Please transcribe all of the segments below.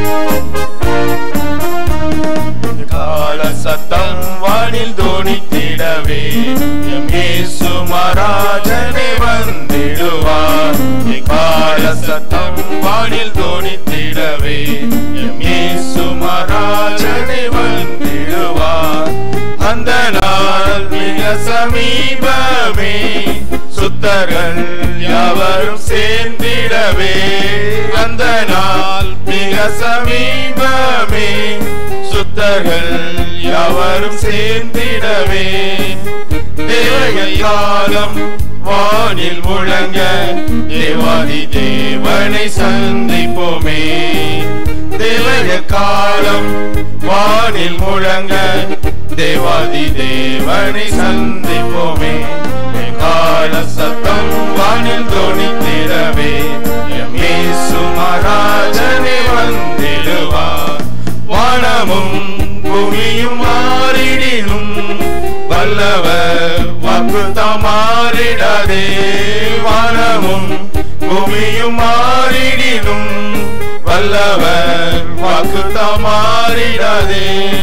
கால சத்தம் வானில் தோணித்திடவே எம் இயேசு மகாராஜனே வந்திடுவார் கால சத்தம் வானில் தோணித்திடவே எம் இயேசு மகாராஜனே வந்திடுவார் அந்த நாள் மிக சமீபமே சுத்தர்கள் யாவரும் சேர்ந்திடவே அந்த நாள் மிக சமீபமே சுத்தர்கள் யாவரும் சேர்ந்திடவே தேவைகள் காலம் வானில் முழங்க தேவாதி தேவனை சந்திப்போமே தேவைய காலம் வானில் முழங்க தேவாதி தேவனை சந்திப்போமே கால சத்தம் வானில் தோணித்திடவே எம் இயேசு மகாராஜனே வந்திடுவார் வானமும் பூமியும் மாறிடினும் வல்லவர் வாக்கு மாறிடாதே வானமும் பூமியும் மாறிடினும் வல்லவர் வாக்கு மாறிடாதே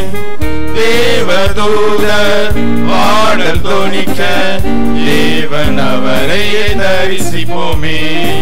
தேவதூதர் பாடல் தோணிக்க தேவன் அவரையே தரிசிப்போமே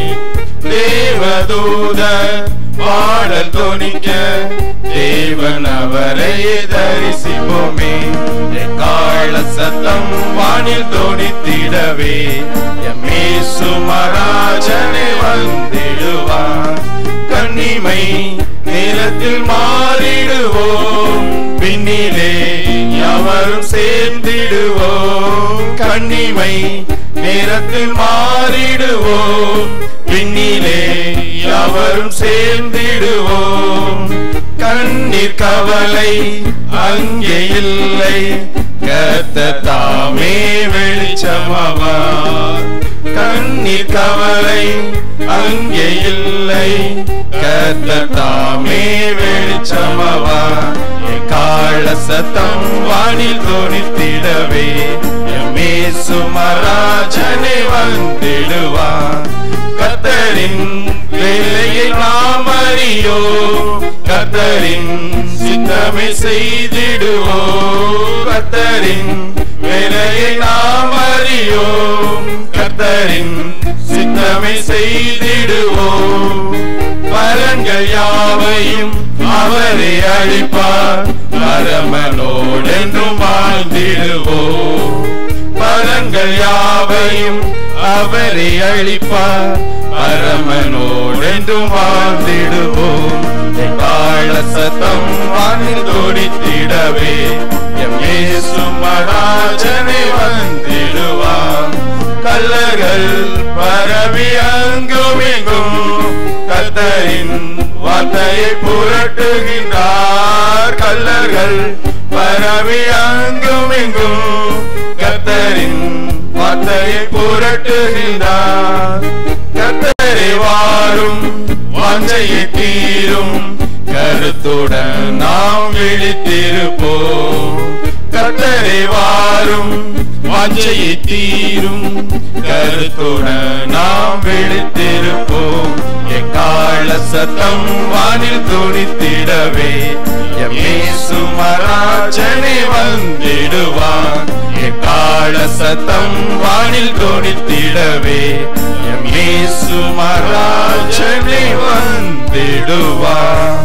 தேவதூதர் பாடல் தோணிக்க தேவன் அவரையே தரிசிப்போமே கால சத்தம் வானில் தோணித்திடவே எம்மேசு மகாராஜனே வந்திடுவார் கண்ணிமை நேரத்தில் மாறிடுவோம் பின்னிலே யாவரும் சேர்ந்திடுவோம் கண்ணிமை நேரத்தில் மாறிடுவோம் பின்னிலே யாவரும் சேர்ந்திடுவோம் கண்ணீர் கவலை அங்கே இல்லை கத்த தாமே வெளிச்சமாவார் கண்ணீர் கவலை அங்கே இல்லை கத்த தாமே வெளிச்சமாவார் கால சத்தம் வானில் தோணித்திடவே எம்மேசு மராஜனே வந்திடுவார் கத்தரின் வேலையை நாம் அறியோ கத்தரின் சித்தமை செய்திடுவோ கத்தரின் வேலையை நாம் அறியோ கத்தரின் சித்தமை செய்திடுவோ பலன்கள் யாவையும் அவரை அழிப்பார் பரமனோடென்றும் வாழ்ந்திடுவோ பலன்கள் யாவையும் அவரை அழிப்பார் பரமனோடென்றும் வாழ்ந்திடுவோம் கால சத்தம் வானில் தோடித்திடவே எம் இயேசு மகாராஜனை வந்திடுவார் கல்லர்கள் பரவி அங்கும் எங்கும் கத்தரின் வார்த்தையை புரட்டுகின்றார் கல்லர்கள் பரவி அங்கும் எங்கும் கத்தரின் வார்த்தையை புரட்டுகின்றார் கத்தரை வாரும் வாஞ்சையை தீரும் கருத்துடன் நாம் விழித்திருப்போம் கத்தரை வாரும் வாஞ்சையை தீரும் கருத்துடன் நாம் விழித்திருப்போம் எக்கால சத்தம் வானில் துணித்திடவே எம் இயேசு மராஜனே வந்திடுவான் எக்கால சத்தம் வானில் துணித்திடவே எம் இயேசு மராஜனே வந்திடுவான்